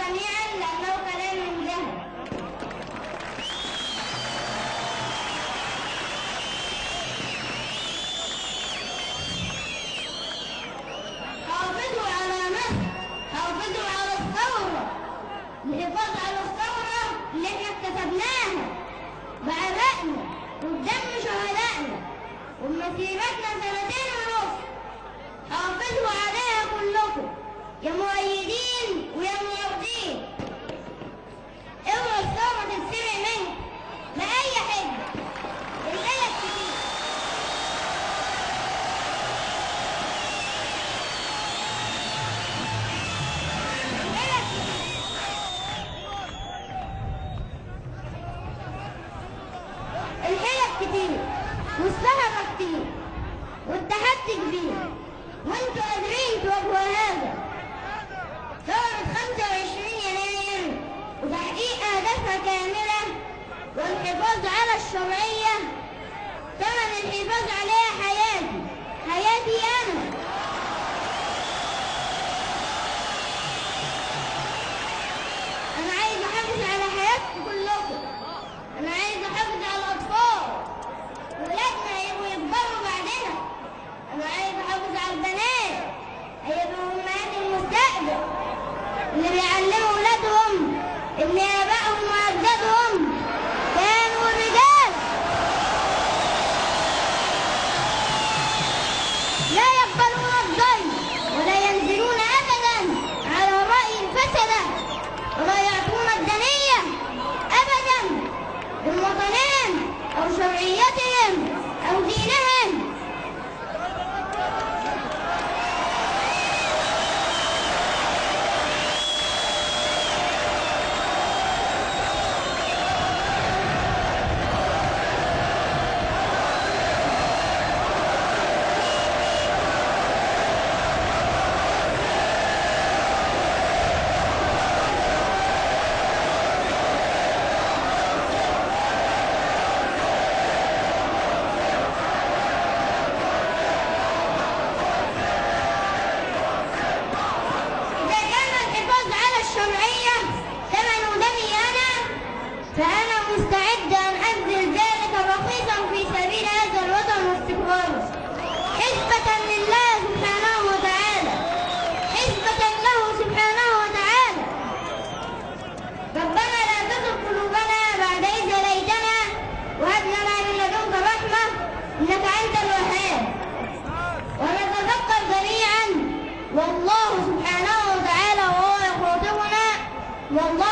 جميعا لأنه كلام من جهل حافظوا على مصر حافظوا على الثورة الحفاظ على الثورة اللي احنا اكتسبناها بعرقنا وبدم شهدائنا وبمسيرتنا سنتين ونص حافظوا عليها كلكم يا مؤيدين ويا معارضين اوعوا الثورة تتسرق منكم بأي حجة الحجج كتير الحجج كتير الحجج كتير والسهرة كتير والتحدي كبير وانتوا قادرين تواجهوا هذا ثورة 25 يناير وتحقيق أهدافها كاملة والحفاظ على الشرعية ثمن الحفاظ عليها حياتي حياتي أنا أنا عايز أحافظ على حياتكم كلكم أنا عايز أحافظ على الأطفال ولادنا هيبقوا يكبروا بعدنا أنا عايز أحافظ على البنات هيبقوا أمهات المستقبل اللي بيعلموا ولادهم إن آبائهم وأجدادهم كانوا رجال لا يقبلون الظلم ولا ينزلون أبدا على رأي الفسدة ولا يعطون الدنية أبدا لوطنهم أو شرعيتهم أو دينهم إذا كان الحفاظ على الشرعية ثمن دمي أنا فأنا مستعد أن أبذل ذلك رخيصا في سبيل هذا الوطن واستقراره حسبة لله سبحانه وتعالى حسبة له سبحانه وتعالى ربنا لا تزغ قلوبنا بعد إذ هديتنا وهب لنا من لدنك رحمة إنك أنت الوهاب ونتذكر جميعا والله سبحانه وتعالى وهو يخاطبنا والله